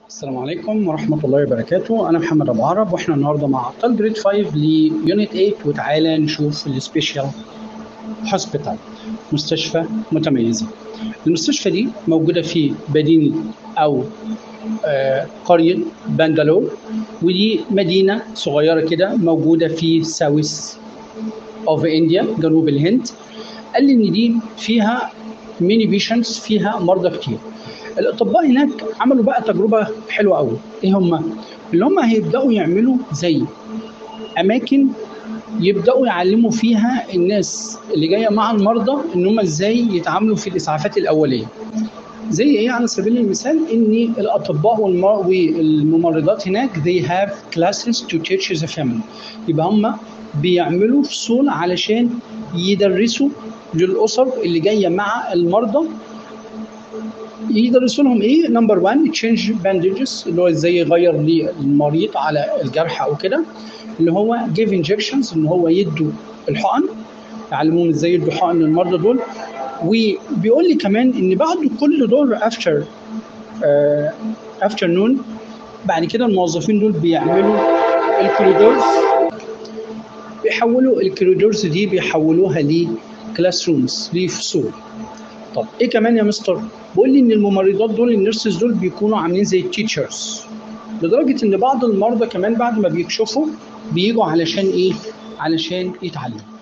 السلام عليكم ورحمة الله وبركاته أنا محمد أبو عرب وإحنا النهاردة مع أبطال جريد 5 ليونت 8 وتعالى نشوف السبيشال هوسبيتال مستشفى متميزة المستشفى دي موجودة في مدينة أو آه، قرية بنجالور ودي مدينة صغيرة كده موجودة في ساوث اوف انديا جنوب الهند قال لي ان دي فيها ميني بيشنتس فيها مرضى كتير الاطباء هناك عملوا بقى تجربه حلوه قوي ايه هم اللي هم هيبداوا يعملوا زي اماكن يبداوا يعلموا فيها الناس اللي جايه مع المرضى ان هم ازاي يتعاملوا في الاسعافات الاوليه زي ايه على سبيل المثال ان الاطباء والم- والممرضات هناك they have classes to teach the family يبقى هم بيعملوا فصول علشان يدرسوا للاسر اللي جايه مع المرضى يدرسوا لهم ايه نمبر 1 تشينج باندجز اللي هو ازاي يغير للمريض على الجرح او كده اللي هو جيف انجكشنز ان هو يدوا الحقن يعلموهم ازاي يدوا حقن للمرضى دول وبيقول لي كمان ان بعد كل دور افتر افترنون بعد كده الموظفين دول بيعملوا الكوريدورز بيحولوا الكوريدورز دي بيحولوها لكلاس رومز لفصول طب ايه كمان يا مستر بيقول لي ان الممرضات دول النيرسز دول بيكونوا عاملين زي التيتشرز لدرجه ان بعض المرضى كمان بعد ما بيكشفوا بيجوا علشان ايه علشان يتعلموا